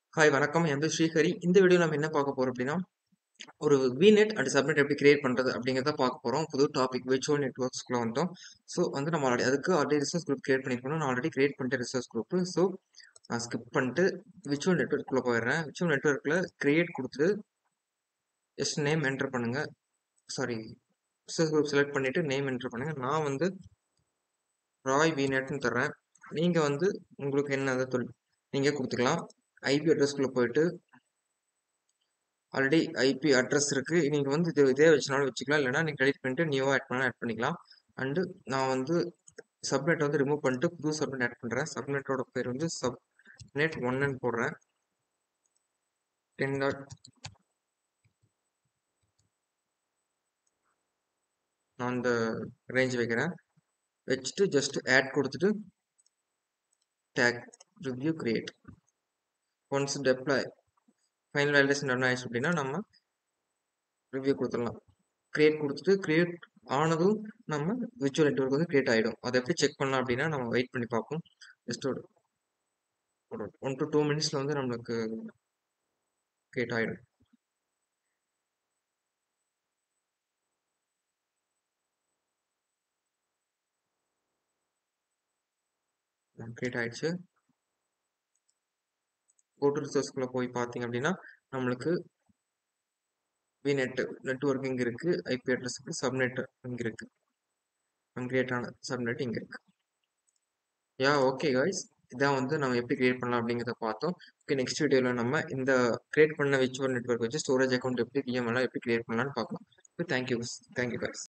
hi வணக்கம் என் பேர் ஸ்ரீஹரி இந்த வீடியோ நம்ம என்ன பார்க்க போறோம் அப்படின்னா ஒரு விநெட் அண்ட் சப்நெட் எப்படி கிரியேட் பண்றது அப்படிங்கிறத பார்க்க போறோம் புது டாபிக் விர்ச்சுவல் நெட்ஒர்க்ஸ்க்குள்ள வந்தோம் ஸோ வந்து நம்ம ஆல்ரெடி அதுக்கு ஆல்ரெடி ரிசர்ச் குரூப் கிரியேட் பண்ணிருக்கணும் நான் ஆல்ரெடி கிரியேட் பண்ணிட்டு ரிசர்ச் குரூப் ஸோ நான் ஸ்கிப் பண்ணிட்டு விர்ச்சுவல் நெட்ஒர்க்குள்ள போயிடுறேன் விர்ச்சுவல் நெட்ஒர்க்கில் கிரியேட் கொடுத்துட்டு ஜஸ்ட் நேம் என்டர் பண்ணுங்க சாரி ரிசர்ச் குரூப் செலக்ட் பண்ணிட்டு நேம் என்டர் பண்ணுங்க நான் வந்து ராய் விநெட்னு தர்றேன் நீங்கள் வந்து உங்களுக்கு என்ன அதை தொல் நீங்கள் கொடுத்துக்கலாம் ஐபி அட்ரஸ்க்குள்ளே போயிட்டு ஆல்ரெடி ஐபி அட்ரஸ் இருக்குது நீங்கள் வந்து இது இதே வச்சுனாலும் வச்சுக்கலாம் இல்லைனா நீங்கள் டெலிட் பண்ணிட்டு நியூவாக ஆட் பண்ணால் ஆட் பண்ணிக்கலாம் அண்டு நான் வந்து சப்நெட் வந்து ரிமூவ் பண்ணிட்டு புது சப்நெட் ஆட் பண்ணுறேன் சப்நெட்டோட பேர் வந்து சப்நெட் ஒன்னு போடுறேன் டென் டாட் நான் அந்த ரேஞ்ச் வைக்கிறேன் வச்சுட்டு ஜஸ்ட் ஆட் கொடுத்துட்டு tag review create once deploy final validation run ஆயிடுச்சு அப்படின்னா நம்ம ரிவ்யூ கொடுத்துடலாம் கிரியேட் கொடுத்துட்டு கிரியேட் ஆனதும் நம்ம விர்ச்சுவல் நெட்ஒர்க் வந்து கிரியேட் ஆகிடும் அதை எப்படி செக் பண்ணலாம் அப்படின்னா நம்ம வெயிட் பண்ணி பார்ப்போம் ஜஸ்ட் ஒரு ஒரு ஒன் டு டூ மினிட்ஸில் வந்து நம்மளுக்கு கிரியேட் ஆகிடும் கிரியேட் ஆயிடுச்சு கோட்டு ரிசோர்ஸ்குள்ளே போய் பார்த்தீங்க அப்படின்னா நம்மளுக்கு விநெட் நெட்ஒர்க் இங்கே இருக்குது ஐபி அட்ரஸுக்கு சப்நெட் இங்கே இருக்குது நம்ம கிரியேட் ஆன சப்நெட் இங்கே இருக்குது யா ஓகே காய்ஸ் இதான் வந்து நம்ம எப்படி கிரியேட் பண்ணலாம் அப்படிங்கிறத பார்த்தோம் ஓகே நெக்ஸ்ட் வீடியோவில் நம்ம இந்த கிரியேட் பண்ண விர்ச்சுவல் நெட்ஒர்க் வச்சு ஸ்டோரேஜ் அக்கௌண்ட் எப்படி பிஎம்எல்லாம் எப்படி கிரியேட் பண்ணலாம்னு பார்க்கலாம் தேங்க்யூ தேங்க்யூ காய்ஸ்